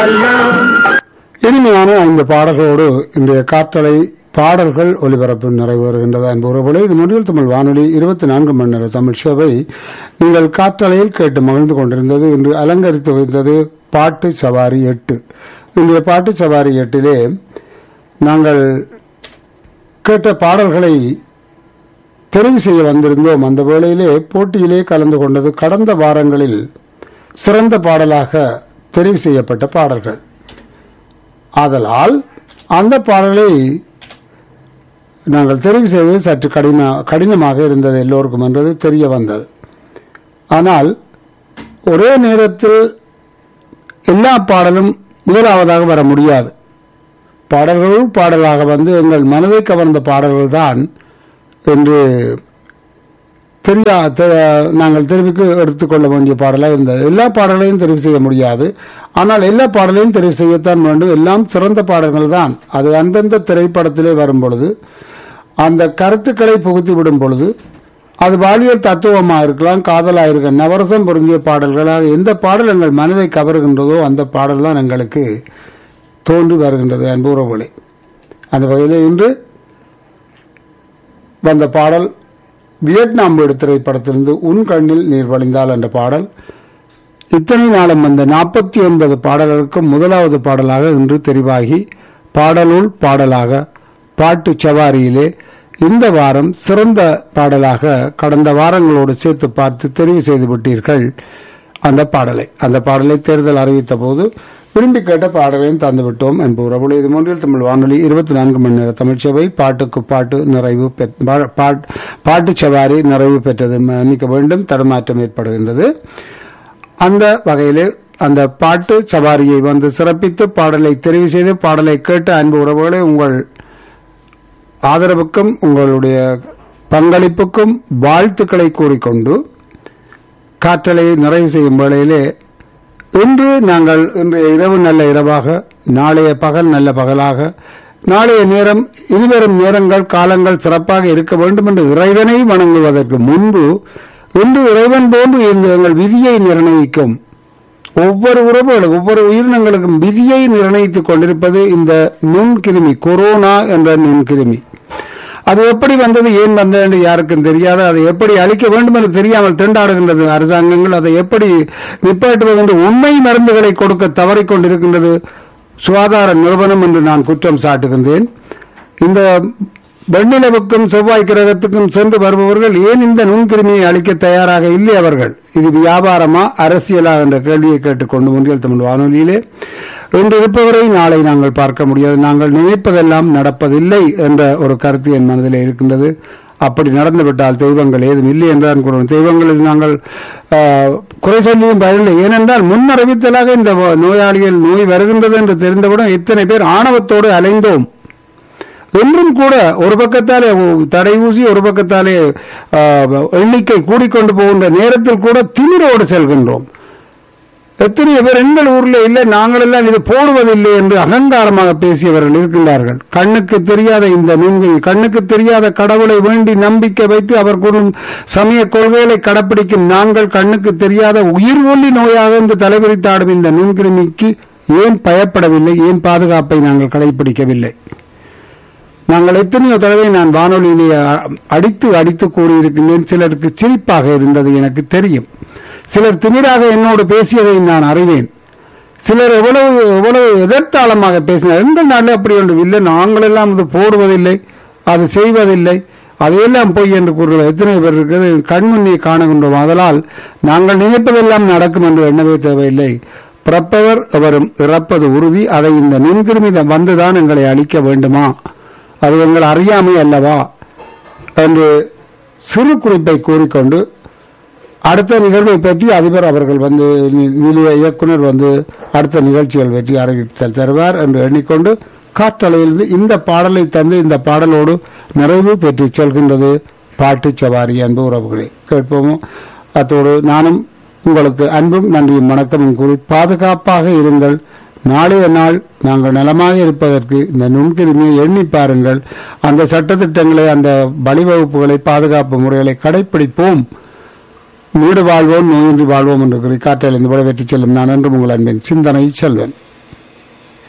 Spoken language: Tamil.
எல்லாம் இனிமையான இந்த பாடல்களோடு இன்றைய காற்றலை பாடல்கள் ஒலிபரப்பு நிறைவேறுகின்றது அன்புறவுகளே இது முன்னில் தமிழ் வானொலி இருபத்தி நான்கு மணி நேர தமிழ் சேவை நீங்கள் காற்றலையில் கேட்டு மகிழ்ந்து கொண்டிருந்தது இன்று அலங்கரித்து வைத்தது பாட்டு சவாரி எட்டு இன்றைய பாட்டு சவாரி எட்டிலே நாங்கள் கேட்ட பாடல்களை தெரிவு செய்ய வந்திருந்தோம் அந்த வேளையிலே போட்டியிலே கலந்து கொண்டது கடந்த வாரங்களில் சிறந்த பாடலாக தெரிவு செய்யப்பட்ட பாடல்கள் ஆதலால் அந்த பாடலை நாங்கள் தெரிவு செய்தது சற்று கடின கடினமாக இருந்தது எல்லோருக்கும் என்றது தெரிய வந்தது ஆனால் ஒரே நேரத்தில் எல்லா பாடலும் முதலாவதாக வர முடியாது பாடல்களும் பாடலாக வந்து எங்கள் மனதை கவர்ந்த பாடல்கள் தான் என்று தெரியா தெ- நாங்கள் தெரிவுக்கு எடுத்துக்கொள்ள வேண்டிய பாடலாக இருந்தது எல்லா பாடல்களையும் தெரிவு செய்ய முடியாது ஆனால் எல்லா பாடலையும் தெரிவு செய்யத்தான் வேண்டும் எல்லாம் சிறந்த பாடல்கள் தான் அது அந்தந்த திரைப்படத்திலே வரும் பொழுது அந்த கருத்துக்களை புகுத்தி விடும் பொழுது அது பாலியல் தத்துவமாக இருக்கலாம் காதலாக இருக்க நவரசம் பொருந்திய பாடல்களாக எந்த பாடல் எங்கள் மனதை கவருகின்றதோ அந்த பாடல் தான் எங்களுக்கு தோன்றி வருகின்றது அன்பு உறவுகளே அந்த வகையில் இன்று வந்த பாடல் வியட்நாம் வீடு திரைப்படத்திலிருந்து உன் கண்ணில் நீர் வழிந்தால் என்ற பாடல் இத்தனை நாளும் வந்த நாற்பத்தி ஒன்பது பாடல்களுக்கும் முதலாவது பாடலாக இன்று தெரிவாகி பாடலுள் பாடலாக பாட்டு சவாரியிலே இந்த வாரம் சிறந்த பாடலாக கடந்த வாரங்களோடு சேர்த்து பார்த்து தெரிவு செய்து விட்டீர்கள் அந்த பாடலை அந்த பாடலை தேர்தல் அறிவித்த போது விரும்பி கேட்ட பாடலையும் தந்து விட்டோம் என்பவர் இது மூன்றில் தமிழ் வானொலி இருபத்தி நான்கு மணி நேர தமிழ்ச்சபை பாட்டுக்கு பாட்டு நிறைவு பெற்- பா- பாட்- பாட்டு சவாரி நிறைவு பெற்றது மன்னிக்க வேண்டும் தடுமாற்றம் ஏற்படுகின்றது அந்த வகையிலே அந்த பாட்டு சவாரியை வந்து சிறப்பித்து பாடலை தெரிவு செய்து பாடலை கேட்டு அன்பு உறவுகளை உங்கள் ஆதரவுக்கும் உங்களுடைய பங்களிப்புக்கும் வாழ்த்துக்களை கூறிக்கொண்டு காற்றலை நிறைவு செய்யும் வேளையிலே இன்று நாங்கள் இன்றைய இரவு நல்ல இரவாக நாளைய பகல் நல்ல பகலாக நாளைய நேரம் இருவரும் நேரங்கள் காலங்கள் சிறப்பாக இருக்க வேண்டும் என்று இறைவனை வணங்குவதற்கு முன்பு இன்று இறைவன் போன்று இந்த எங்கள் விதியை நிர்ணயிக்கும் ஒவ்வொரு உறவுகளும் ஒவ்வொரு உயிரினங்களுக்கும் விதியை நிர்ணயித்துக் கொண்டிருப்பது இந்த நுண்கிருமி கொரோனா என்ற நுண்கிருமி அது எப்படி வந்தது ஏன் வந்தது என்று யாருக்கும் தெரியாது அதை எப்படி அழிக்க வேண்டும் என்று தெரியாமல் திண்டாடுகின்றது அரசாங்கங்கள் அதை எப்படி நிப்பாட்டுவது என்று உண்மை மருந்துகளை கொடுக்க தவறிக் கொண்டிருக்கின்றது சுகாதார நிறுவனம் என்று நான் குற்றம் சாட்டுகின்றேன் இந்த வெண்ணிலவுக்கும் செவ்வாய் கிரகத்துக்கும் சென்று வருபவர்கள் ஏன் இந்த நுண்கிருமியை அளிக்க தயாராக இல்லை அவர்கள் இது வியாபாரமா அரசியலா என்ற கேள்வியை கேட்டுக்கொண்டு முன்றியல் தமிழ் வானொலியிலே இன்று இருப்பவரை நாளை நாங்கள் பார்க்க முடியாது நாங்கள் நினைப்பதெல்லாம் நடப்பதில்லை என்ற ஒரு கருத்து என் மனதிலே இருக்கின்றது அப்படி நடந்துவிட்டால் தெய்வங்கள் ஏதும் இல்லை என்றான் கூறுவோம் தெய்வங்களில் நாங்கள் ஆ, குறை சொல்லியும் பயனில்லை ஏனென்றால் முன் அறிவித்தலாக இந்த நோயாளிகள் நோய் வருகின்றது என்று தெரிந்தவுடன் இத்தனை பேர் ஆணவத்தோடு அலைந்தோம் என்றும் கூட ஒரு பக்கத்தாலே தடை ஊசி ஒரு பக்கத்தாலே ஆ, எண்ணிக்கை கூடிக்கொண்டு போகின்ற நேரத்தில் கூட திமிரோடு செல்கின்றோம் எத்தனையோ பேர் எங்கள் ஊர்ல இல்லை நாங்கள் எல்லாம் இது போடுவதில்லை என்று அகங்காரமாக பேசியவர்கள் இருக்கின்றார்கள் கண்ணுக்கு தெரியாத இந்த நுண்கில் கண்ணுக்கு தெரியாத கடவுளை வேண்டி நம்பிக்கை வைத்து அவர் கூறும் சமய கொள்கைகளை கடைப்பிடிக்கும் நாங்கள் கண்ணுக்கு தெரியாத உயிர் ஒல்லி நோயாக என்று தலைவிரித்தாடும் இந்த நுண்கிருமிக்கு ஏன் பயப்படவில்லை ஏன் பாதுகாப்பை நாங்கள் கடைபிடிக்கவில்லை நாங்கள் எத்தனையோ தடவை நான் வானொலியிலே அ- அடித்து அடித்து கூறியிருக்கின்றேன் சிலருக்கு சிரிப்பாக இருந்தது எனக்கு தெரியும் சிலர் திமிராக என்னோடு பேசியதை நான் அறிவேன் சிலர் எவ்வளவு எவ்வளவு எதிர்த்தாளமாக பேசினார் எங்கள் நாளில் அப்படி ஒன்று இல்லை நாங்கள் எல்லாம் இது போடுவதில்லை அது செய்வதில்லை அதையெல்லாம் பொய் என்று கூறுகிற எத்தனை பேர் இருக்கிறது கண்முன்னே காணுகின்றோம் அதனால் நாங்கள் நினைப்பதெல்லாம் நடக்கும் என்று எண்ணவே தேவையில்லை பிறப்பவர் அவரும் இறப்பது உறுதி அதை இந்த நுண்கிருமிதம் வந்துதான் எங்களை அழிக்க வேண்டுமா அது எங்கள் அறியாமை அல்லவா என்று சிறு குறிப்பை கூறிக்கொண்டு அடுத்த நிகழ்வை பற்றி அதிபர் அவர்கள் வந்து நி- நிலைய இயக்குனர் வந்து அடுத்த நிகழ்ச்சிகள் பற்றி அறிவித்தல் தருவார் என்று எண்ணிக்கொண்டு காற்றலையிலிருந்து இந்த பாடலை தந்து இந்த பாடலோடு நிறைவு பெற்று செல்கின்றது பாட்டு சவாரி அன்பு உறவுகளே கேட்போமோ அத்தோடு நானும் உங்களுக்கு அன்பும் நன்றியும் வணக்கமும் கூறி பாதுகாப்பாக இருங்கள் நாளைய நாள் நாங்கள் நலமாக இருப்பதற்கு இந்த நுண்கிருமியை எண்ணி பாருங்கள் அந்த சட்டத்திட்டங்களை அந்த வழிவகுப்புகளை பாதுகாப்பு முறைகளை கடைபிடிப்போம் வீடு வாழ்வோம் நோயின்றி வாழ்வோம் என்று கூறி காற்றில் இந்த விட வெற்றி செல்லும் நான் என்றும் உங்கள் அன்பின் சிந்தனை செல்வன்